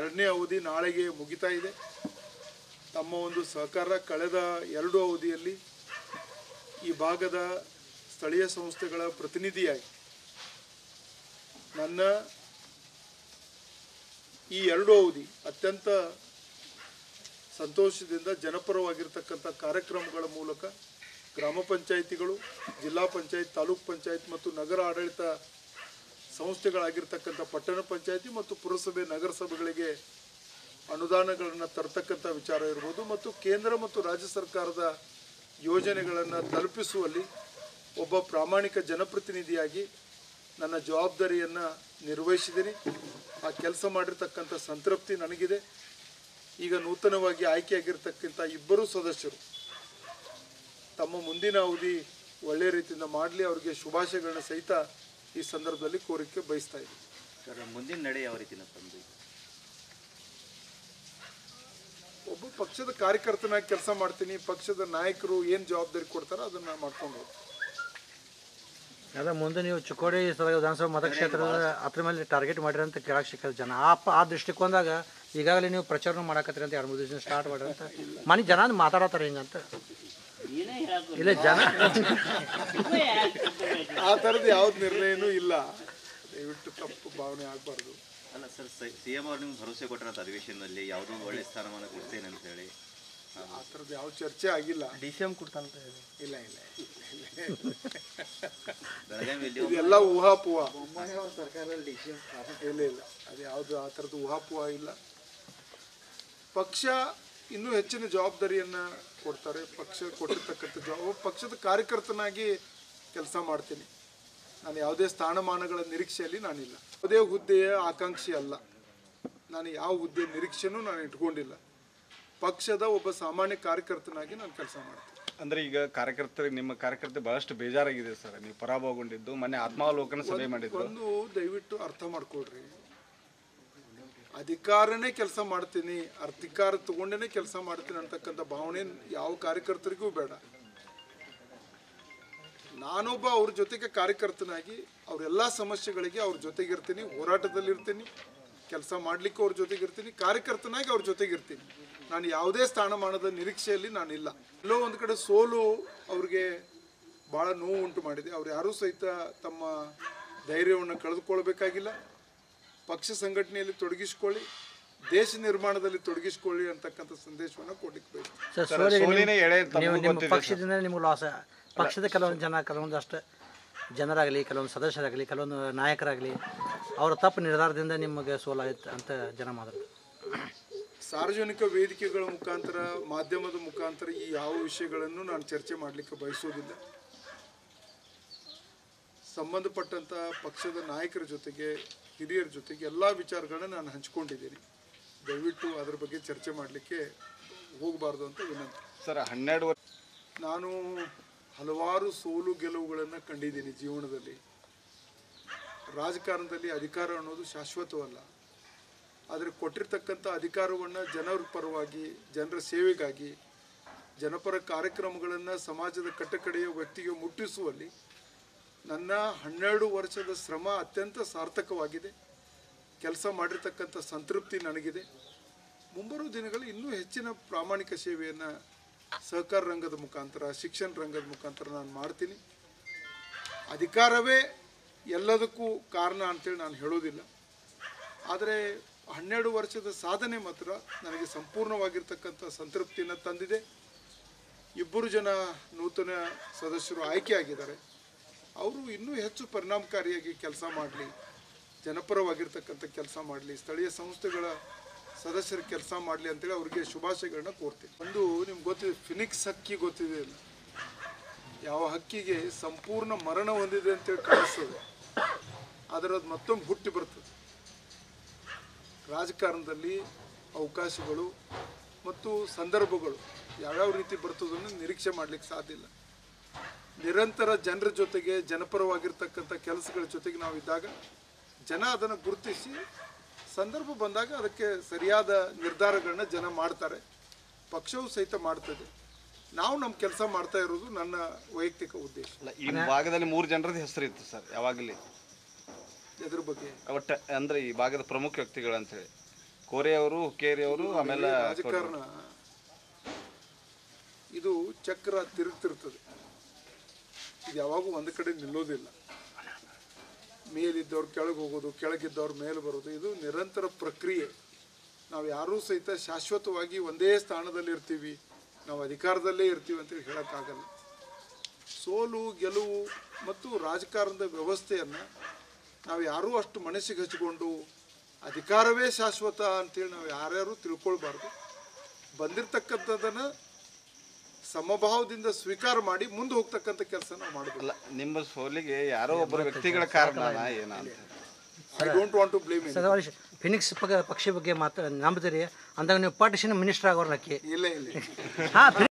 ಎರಡನೇ ಅವಧಿ ನಾಳೆಗೆ ಮುಗಿತಾ ಇದೆ ತಮ್ಮ ಒಂದು ಸಹಕಾರ ಕಳೆದ ಎರಡು ಅವಧಿಯಲ್ಲಿ ಈ ಭಾಗದ ಸ್ಥಳೀಯ ಸಂಸ್ಥೆಗಳ ಪ್ರತಿನಿಧಿಯಾಗಿ ನನ್ನ ಈ ಎರಡು ಅವಧಿ ಅತ್ಯಂತ ಸಂತೋಷದಿಂದ ಜನಪರವಾಗಿರ್ತಕ್ಕಂಥ ಕಾರ್ಯಕ್ರಮಗಳ ಮೂಲಕ ಗ್ರಾಮ ಪಂಚಾಯಿತಿಗಳು ಜಿಲ್ಲಾ ಪಂಚಾಯತ್ ತಾಲೂಕ್ ಪಂಚಾಯತ್ ಮತ್ತು ನಗರ ಆಡಳಿತ ಸಂಸ್ಥೆಗಳಾಗಿರ್ತಕ್ಕಂಥ ಪಟ್ಟಣ ಪಂಚಾಯತಿ ಮತ್ತು ಪುರಸಭೆ ನಗರಸಭೆಗಳಿಗೆ ಅನುದಾನಗಳನ್ನು ತರ್ತಕ್ಕಂಥ ವಿಚಾರ ಇರ್ಬೋದು ಮತ್ತು ಕೇಂದ್ರ ಮತ್ತು ರಾಜ್ಯ ಸರ್ಕಾರದ ಯೋಜನೆಗಳನ್ನು ತಲುಪಿಸುವಲ್ಲಿ ಒಬ್ಬ ಪ್ರಾಮಾಣಿಕ ಜನಪ್ರತಿನಿಧಿಯಾಗಿ ನನ್ನ ಜವಾಬ್ದಾರಿಯನ್ನು ನಿರ್ವಹಿಸಿದ್ದೀನಿ ಆ ಕೆಲಸ ಮಾಡಿರ್ತಕ್ಕಂಥ ಸಂತೃಪ್ತಿ ನನಗಿದೆ ಈಗ ನೂತನವಾಗಿ ಆಯ್ಕೆಯಾಗಿರ್ತಕ್ಕಂಥ ಇಬ್ಬರು ಸದಸ್ಯರು ತಮ್ಮ ಮುಂದಿನ ಅವಧಿ ಒಳ್ಳೆಯ ರೀತಿಯಿಂದ ಮಾಡಲಿ ಅವರಿಗೆ ಶುಭಾಶಯಗಳನ್ನ ಸಹಿತ ಈ ಸಂದರ್ಭದಲ್ಲಿ ಕೋರಿಕೆ ಬಯಸ್ತಾ ಇದ್ದೀನಿ ಸರ್ ಮುಂದಿನ ನಡೆ ಯಾವ ರೀತಿ ತಂದು ಒಬ್ಬ ಪಕ್ಷದ ಕಾರ್ಯಕರ್ತನಾಗಿ ಕೆಲಸ ಮಾಡ್ತೀನಿ ಪಕ್ಷದ ನಾಯಕರು ಏನು ಜವಾಬ್ದಾರಿ ಕೊಡ್ತಾರೋ ಅದನ್ನು ಮಾಡ್ಕೊಂಡು ಹೋಗ್ತೀನಿ ಅದ ಮುಂದೆ ನೀವು ಚಿಕ್ಕೋಡಿ ಸ್ಥಳ ವಿಧಾನಸಭಾ ಮತಕ್ಷೇತ್ರದ ಅದ್ರ ಮೇಲೆ ಟಾರ್ಗೆಟ್ ಮಾಡಿರಿ ಅಂತ ಕೇಳಕ್ಕೆ ಸಿಕ್ಕದ ಜನ ಆ ಪ- ಆ ದೃಷ್ಟಿಕೋನದಾಗ ಈಗಾಗಲೇ ನೀವು ಪ್ರಚಾರ ಮಾಡಕತ್ತೀರಿ ಅಂತ ಎರಡು ಮೂರು ದಿವಸ ಸ್ಟಾರ್ಟ್ ಮಾಡ್ರಿ ಅಂತ ಮನೆ ಜನ ಮಾತಾಡತ್ತಾರ ಹಿಂಗಂತ ಇಲ್ಲ ಜನ ಆ ಥರದ್ದು ಯಾವ್ದು ನಿರ್ಣಯನೂ ಇಲ್ಲ ದಯವಿಟ್ಟು ತಪ್ಪು ಭಾವನೆ ಆಗಬಾರ್ದು ಅಲ್ಲ ಸರ್ ಸಿ ಎಂ ಅವ್ರು ನಿಮ್ಗೆ ಭರವಸೆ ಕೊಟ್ಟಿರೋಂಥ ಅಧಿವೇಶನದಲ್ಲಿ ಯಾವುದೋ ಒಳ್ಳೆ ಸ್ಥಾನಮಾನ ಕೊಡ್ತೇನೆ ಅಂತ ಹೇಳಿ ಆ ಥರದ್ದು ಯಾವ ಚರ್ಚೆ ಆಗಿಲ್ಲ ಡಿ ಸಿ ಎಂ ಕೊಡ್ತಾನಂತ ಇಲ್ಲ ಇಲ್ಲ ಬೆಳಗಾವಿಯಲ್ಲಿ ಇದೆಲ್ಲ ಊಹಾಪೂಹ ಇಲ್ಲ ಇಲ್ಲ ಅದು ಯಾವುದು ಆ ಥರದ್ದು ಊಹಾಪೂಹ ಇಲ್ಲ ಪಕ್ಷ ಇನ್ನೂ ಹೆಚ್ಚಿನ ಜವಾಬ್ದಾರಿಯನ್ನು ಕೊಡ್ತಾರೆ ಪಕ್ಷ ಕೊಟ್ಟಿರ್ತಕ್ಕಂಥ ಜವಾಬ್ ಪಕ್ಷದ ಕಾರ್ಯಕರ್ತನಾಗಿ ಕೆಲಸ ಮಾಡ್ತೀನಿ ನಾನು ಯಾವುದೇ ಸ್ಥಾನಮಾನಗಳ ನಿರೀಕ್ಷೆಯಲ್ಲಿ ನಾನಿಲ್ಲ ಯಾವುದೇ ಹುದ್ದೆಯ ಆಕಾಂಕ್ಷಿ ಅಲ್ಲ ನಾನು ಯಾವ ಹುದ್ದೆ ನಿರೀಕ್ಷೆನೂ ನಾನು ಇಟ್ಕೊಂಡಿಲ್ಲ ಪಕ್ಷದ ಒಬ್ಬ ಸಾಮಾನ್ಯ ಕಾರ್ಯಕರ್ತನಾಗಿ ನಾನು ಕೆಲಸ ಮಾಡ್ತೀನಿ ಅಂದ್ರೆ ಈಗ ಕಾರ್ಯಕರ್ತರಿಗೆ ನಿಮ್ಮ ಕಾರ್ಯಕರ್ತರು ಬಹಳಷ್ಟು ಬೇಜಾರಾಗಿದೆ ಸರ್ ನೀವು ಪರಾಭವಗೊಂಡಿದ್ದು ಮೊನ್ನೆ ಆತ್ಮಾವಲೋಕನ ಸಭೆ ಮಾಡಿದ್ರು ಒಂದು ದಯವಿಟ್ಟು ಅರ್ಥ ಮಾಡ್ಕೊಡ್ರಿ ಅಧಿಕಾರನೇ ಕೆಲಸ ಮಾಡ್ತೀನಿ ಅಧಿಕಾರ ತಗೊಂಡೇನೆ ಕೆಲಸ ಮಾಡ್ತೀನಿ ಅಂತಕ್ಕಂಥ ಭಾವನೆ ಯಾವ ಕಾರ್ಯಕರ್ತರಿಗೂ ಬೇಡ ನಾನೊಬ್ಬ ಅವ್ರ ಜೊತೆಗೆ ಕಾರ್ಯಕರ್ತನಾಗಿ ಅವರೆಲ್ಲ ಸಮಸ್ಯೆಗಳಿಗೆ ಅವ್ರ ಜೊತೆಗಿರ್ತೀನಿ ಹೋರಾಟದಲ್ಲಿರ್ತೀನಿ ಕೆಲಸ ಮಾಡಲಿಕ್ಕೂ ಅವ್ರ ಜೊತೆಗಿರ್ತೀನಿ ಕಾರ್ಯಕರ್ತನಾಗಿ ಅವ್ರ ಜೊತೆಗಿರ್ತೀನಿ ನಾನು ಯಾವುದೇ ಸ್ಥಾನಮಾನದ ನಿರೀಕ್ಷೆಯಲ್ಲಿ ನಾನಿಲ್ಲ ಎಲ್ಲೋ ಒಂದು ಕಡೆ ಸೋಲು ಅವ್ರಿಗೆ ಭಾಳ ನೋವು ಉಂಟು ಮಾಡಿದೆ ಅವ್ರು ಯಾರೂ ಸಹಿತ ತಮ್ಮ ಧೈರ್ಯವನ್ನು ಕಳೆದುಕೊಳ್ಬೇಕಾಗಿಲ್ಲ ಪಕ್ಷ ಸಂಘಟನೆಯಲ್ಲಿ ತೊಡಗಿಸ್ಕೊಳ್ಳಿ ದೇಶ ನಿರ್ಮಾಣದಲ್ಲಿ ತೊಡಗಿಸ್ಕೊಳ್ಳಿ ಅಂತಕ್ಕಂಥ ಸಂದೇಶವನ್ನು ಕೊಡ್ಲಿಕ್ಕೆ ಬೇಕು ಸರ್ ಸರ್, ಸೋಲಿಗೆ ಸೋಲಿನ ಎಳೆ ನೀವು- ತಮಗೂ ನೀವು ನಿಮ್ಮ ಗೊತ್ತಿದೆ ಪಕ್ಷದಿಂದ ನಿಮ್ಗೆ ಲಾಸ್ ಪಕ್ಷದ ಕೆಲವೊಂದು ಜನ ಕೆಲವೊಂದಷ್ಟು ಜನರಾಗಲಿ ಕೆಲವೊಂದು ಸದಸ್ಯರಾಗಲಿ ಕೆಲವೊಂದು ನಾಯಕರಾಗಲಿ ಅವರ ತಪ್ಪು ನಿರ್ಧಾರದಿಂದ ನಿಮಗೆ ಸೋಲಾಯ್ತು ಅಂತ ಜನ ಮಾತಾಡ್ತಾರೆ ಸಾರ್ವಜನಿಕ ವೇದಿಕೆಗಳ ಮುಖಾಂತರ ಮಾಧ್ಯಮದ ಮುಖಾಂತರ ಈ ಯಾವ ವಿಷಯಗಳನ್ನು ನಾನು ಚರ್ಚೆ ಮಾಡಲಿಕ್ಕೆ ಬಯಸೋದಿಲ್ಲ ಸಂಬಂಧಪಟ್ಟಂಥ ಪಕ್ಷದ ನಾಯಕರ ಜೊತೆಗೆ ಹಿರಿಯರ ಜೊತೆಗೆ ಎಲ್ಲ ವಿಚಾರಗಳನ್ನ ನಾನು ಹಂಚ್ಕೊಂಡಿದ್ದೀನಿ ದಯವಿಟ್ಟು ಅದರ ಬಗ್ಗೆ ಚರ್ಚೆ ಮಾಡಲಿಕ್ಕೆ ಹೋಗಬಾರ್ದು ಅಂತ ವಿನಂತಿ ಸರ್ ಹನ್ನೆರಡು ವರ್ಷ ನಾನು ಹಲವಾರು ಸೋಲು ಗೆಲುವುಗಳನ್ನು ಕಂಡಿದ್ದೀನಿ ಜೀವನದಲ್ಲಿ ರಾಜಕಾರಣದಲ್ಲಿ ಅಧಿಕಾರ ಅನ್ನೋದು ಶಾಶ್ವತವಲ್ಲ ಆದರೆ ಕೊಟ್ಟಿರ್ತಕ್ಕಂಥ ಅಧಿಕಾರವನ್ನು ಜನರ ಪರವಾಗಿ ಜನರ ಸೇವೆಗಾಗಿ ಜನಪರ ಕಾರ್ಯಕ್ರಮಗಳನ್ನು ಸಮಾಜದ ಕಟ್ಟಕಡೆಯ ವ್ಯಕ್ತಿಗೆ ಮುಟ್ಟಿಸುವಲ್ಲಿ ನನ್ನ ಹನ್ನೆರಡು ವರ್ಷದ ಶ್ರಮ ಅತ್ಯಂತ ಸಾರ್ಥಕವಾಗಿದೆ ಕೆಲಸ ಮಾಡಿರ್ತಕ್ಕಂಥ ಸಂತೃಪ್ತಿ ನನಗಿದೆ ಮುಂಬರುವ ದಿನಗಳಲ್ಲಿ ಇನ್ನೂ ಹೆಚ್ಚಿನ ಪ್ರಾಮಾಣಿಕ ಸೇವೆಯನ್ನು ಸಹಕಾರ ರಂಗದ ಮುಖಾಂತರ ಶಿಕ್ಷಣ ರಂಗದ ಮುಖಾಂತರ ನಾನು ಮಾಡ್ತೀನಿ ಅಧಿಕಾರವೇ ಎಲ್ಲದಕ್ಕೂ ಕಾರಣ ಅಂತೇಳಿ ನಾನು ಹೇಳೋದಿಲ್ಲ ಆದರೆ ಹನ್ನೆರಡು ವರ್ಷದ ಸಾಧನೆ ಮಾತ್ರ ನನಗೆ ಸಂಪೂರ್ಣವಾಗಿರ್ತಕ್ಕಂಥ ಸಂತೃಪ್ತಿಯನ್ನು ತಂದಿದೆ ಇಬ್ಬರು ಜನ ನೂತನ ಸದಸ್ಯರು ಆಯ್ಕೆಯಾಗಿದ್ದಾರೆ ಅವರು ಇನ್ನೂ ಹೆಚ್ಚು ಪರಿಣಾಮಕಾರಿಯಾಗಿ ಕೆಲಸ ಮಾಡಲಿ ಜನಪರವಾಗಿರ್ತಕ್ಕಂಥ ಕೆಲಸ ಮಾಡಲಿ ಸ್ಥಳೀಯ ಸಂಸ್ಥೆಗಳ ಸದಸ್ಯರ ಕೆಲಸ ಮಾಡಲಿ ಅಂತೇಳಿ ಅವರಿಗೆ ಶುಭಾಶಯಗಳನ್ನ ಕೋರ್ತೀನಿ ಒಂದು ನಿಮ್ಗೆ ಗೊತ್ತಿದೆ ಫಿನಿಕ್ಸ್ ಹಕ್ಕಿ ಗೊತ್ತಿದೆ ಅಲ್ಲ ಯಾವ ಹಕ್ಕಿಗೆ ಸಂಪೂರ್ಣ ಮರಣ ಹೊಂದಿದೆ ಅಂತೇಳಿ ಕಾಣಿಸ್ತದೆ ಆದರೆ ಅದು ಮತ್ತೊಮ್ಮೆ ಹುಟ್ಟಿ ಬರ್ತದೆ ರಾಜಕಾರಣದಲ್ಲಿ ಅವಕಾಶಗಳು ಮತ್ತು ಸಂದರ್ಭಗಳು ಯಾವ್ಯಾವ ರೀತಿ ಬರ್ತದನ್ನು ನಿರೀಕ್ಷೆ ಮಾಡಲಿಕ್ಕೆ ಸಾಧ್ಯ ಇಲ್ಲ ನಿರಂತರ ಜನರ ಜೊತೆಗೆ ಜನಪರವಾಗಿರ್ತಕ್ಕಂಥ ಕೆಲಸಗಳ ಜೊತೆಗೆ ನಾವು ಇದ್ದಾಗ ಜನ ಅದನ್ನು ಗುರುತಿಸಿ ಸಂದರ್ಭ ಬಂದಾಗ ಅದಕ್ಕೆ ಸರಿಯಾದ ನಿರ್ಧಾರಗಳನ್ನ ಜನ ಮಾಡ್ತಾರೆ ಪಕ್ಷವು ಸಹಿತ ಮಾಡ್ತದೆ ನಾವು ನಮ್ಮ ಕೆಲಸ ಮಾಡ್ತಾ ಇರೋದು ನನ್ನ ವೈಯಕ್ತಿಕ ಉದ್ದೇಶ ಅಲ್ಲ, ಈ ಭಾಗದಲ್ಲಿ ಮೂರು ಜನರದ ಹೆಸರಿತ್ತು ಸರ್ ಯಾವಾಗಲೇ ಇದ್ರ ಬಗ್ಗೆ ಒಟ್ಟ ಅಂದ್ರೆ ಈ ಭಾಗದ ಪ್ರಮುಖ ವ್ಯಕ್ತಿಗಳು ಅಂತ ಹೇಳಿ ಕೋರೆ ಅವರು ಹುಕ್ಕೇರಿ ಅವರು ಆಮೇಲೆ ರಾಜಕಾರಣ ಇದು ಚಕ್ರ ತಿರುಗ್ತಿರ್ತದೆ ಇದು ಯಾವಾಗೂ ಒಂದು ಕಡೆ ನಿಲ್ಲೋದಿಲ್ಲ ಮೇಲಿದ್ದವ್ರು ಕೆಳಗೆ ಹೋಗೋದು ಕೆಳಗಿದ್ದವ್ರು ಮೇಲೆ ಬರೋದು ಇದು ನಿರಂತರ ಪ್ರಕ್ರಿಯೆ ನಾವು ಯಾರೂ ಸಹಿತ ಶಾಶ್ವತವಾಗಿ ಒಂದೇ ಸ್ಥಾನದಲ್ಲಿ ಇರ್ತೀವಿ ನಾವು ಅಧಿಕಾರದಲ್ಲೇ ಇರ್ತೀವಿ ಅಂತೇಳಿ ಹೇಳೋಕ್ಕಾಗಲ್ಲ ಸೋಲು ಗೆಲುವು ಮತ್ತು ರಾಜಕಾರಣದ ವ್ಯವಸ್ಥೆಯನ್ನು ನಾವು ಯಾರೂ ಅಷ್ಟು ಮನಸ್ಸಿಗೆ ಹಚ್ಚಿಕೊಂಡು ಅಧಿಕಾರವೇ ಶಾಶ್ವತ ಅಂತೇಳಿ ನಾವು ಯಾರ್ಯಾರು ತಿಳ್ಕೊಳ್ಬಾರ್ದು ಬಂದಿರತಕ್ಕಂಥದ್ದನ್ನು ಸಮಭಾವದಿಂದ ಸ್ವೀಕಾರ ಮಾಡಿ ಮುಂದೆ ಹೋಗ್ತಕ್ಕಂಥ ಕೆಲಸ ನಾವು ಮಾಡಬೇಕು ಅಲ್ಲ ನಿಮ್ಮ ಸೋಲಿಗೆ ಯಾರೋ ಒಬ್ಬರ ವ್ಯಕ್ತಿಗಳ ಕಾರಣ ಏನ ಅಂತ I don't want to blame ಸದಾ ಫಿನಿಕ್ಸ್ ಪಕ್ಷ ಬಗ್ಗೆ ಮಾತ್ರ ನಂಬುತ್ತೀರಿ ಅಂದಾಗ ನೀವು ಪಾರ್ಟಿಷನ್ ಮಿನಿಸ್ಟರ್ ಆಗೋರು ನಕ್ಕಿ ಇಲ್ಲ ಇಲ್ಲ ಹಾಂ